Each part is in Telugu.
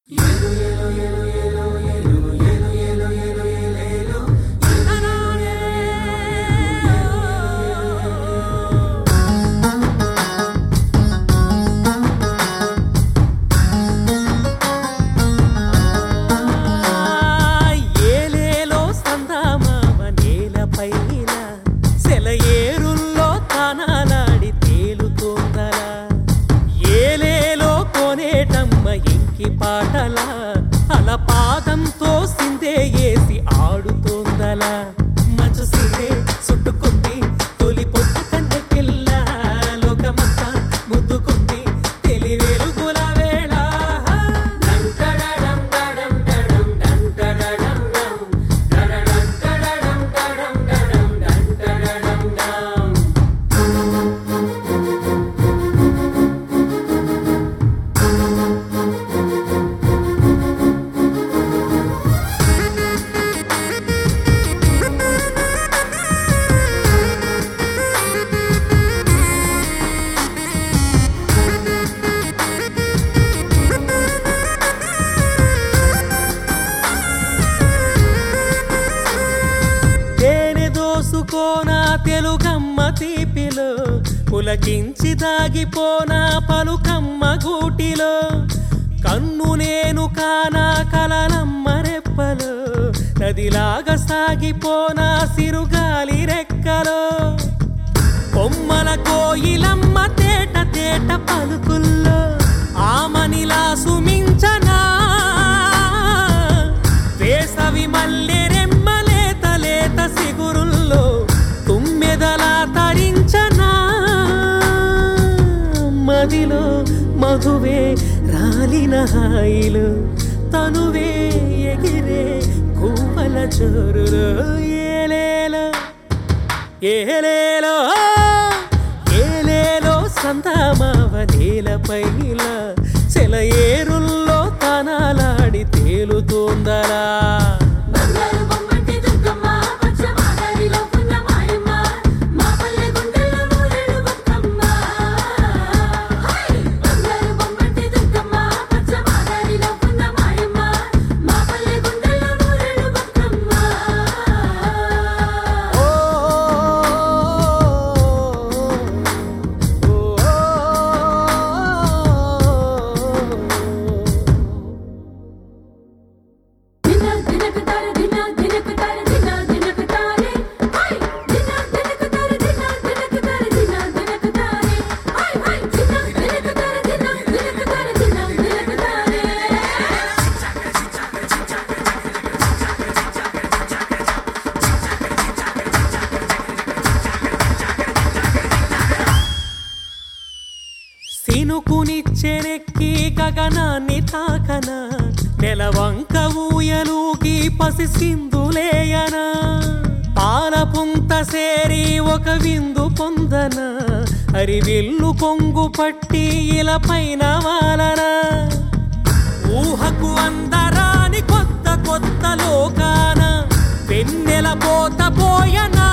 ఏలేలో సందామామ నేలపైన సెలయేరుల్లో తానాలాడి తేలుతోందలా ఏలేలో కోనేటమ్మ ఇంకి పాటల అల పాదంతో సిందే ఏసి ఆడుతోందలా మంచు సిరే చుట్టుకుంది తొలి పొట్టు కంటే పిల్ల లోకమంతా ముద్దుకుంది తెలివేలుగుల వేళ తేనె దోసుకోనా తెలుగమ్మ తీపిలో పులకించి దాగిపోనా పలుకమ్మ గూటిలో కన్ను నేను కానా కలనమ్మ రెప్పలో నదిలాగా సాగిపోనా సిరుగాలి రెక్కలో కొమ్మల కోయిలమ్మ తేట తేట పలుకుల్లో ఆమనిలా సుమించనా వేసవి మల్లె రెమ్మలేత లేత సిగురుల్లో తుమ్మెదలా తరించనా మదిలో మధువే రాలిన హాయిలు తనువే ఎగిరే కూవల చోరులో ఏలేలో ఏలేలో ఏలేలో సంతామావ నేలపైన సెలయేరుల్లో తనాలాడి తేలుతోందరా బంగారు బొమ్మంటి దుర్గమ్మ పచ్చ మాదారిలో పున్న మాయమ్మ మా పల్లె గుండెల్లో నూరేడు బతుకమ్మ బంగారు బొమ్మంటి దుర్గమ్మ పచ్చ మాదారిలో పున్న మాయమ్మ మా పల్లె గుండెల్లో నూరేడు బతుకమ్మ ఓ దిన దినకు తార దిన దినకు తార దిన దినకు తారే హై దిన దినకు తార దిన దినకు తార దిన దినకు తారే హై హై దిన దినకు తార దిన దినకు తార దిన దినకు తారే సినుకునిచ్చెనెక్కి గగనాన్ని తాకన నెలవంక ఊయలూగి పసి సింధులేయన పాలపుంత సేరి ఒక విందు పొందన అరివిల్లు కొంగు పట్టి ఇలపైన వాలన ఊహకు అందరాని కొత్త కొత్త లోకాన వెన్నెల పోత పోయనా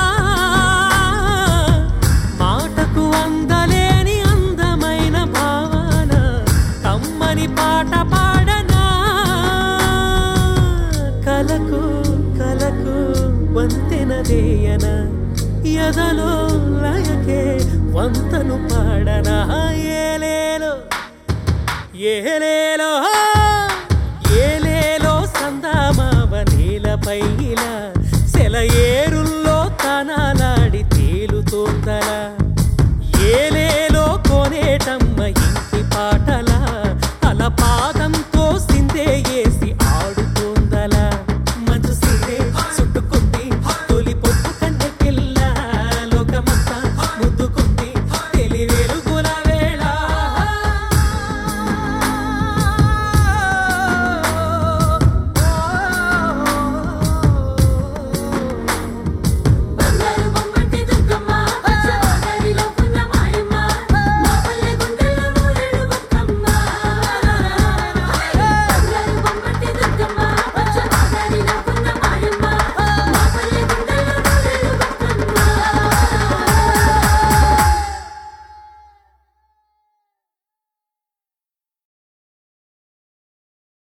మాటకు అందలేని అందమైన భావన కమ్మని పాట పాడనా కలకు కలకు వంతెన వేయన ఎదలో లయకే వంతను పాడనా ఏలేలో ఏలేలో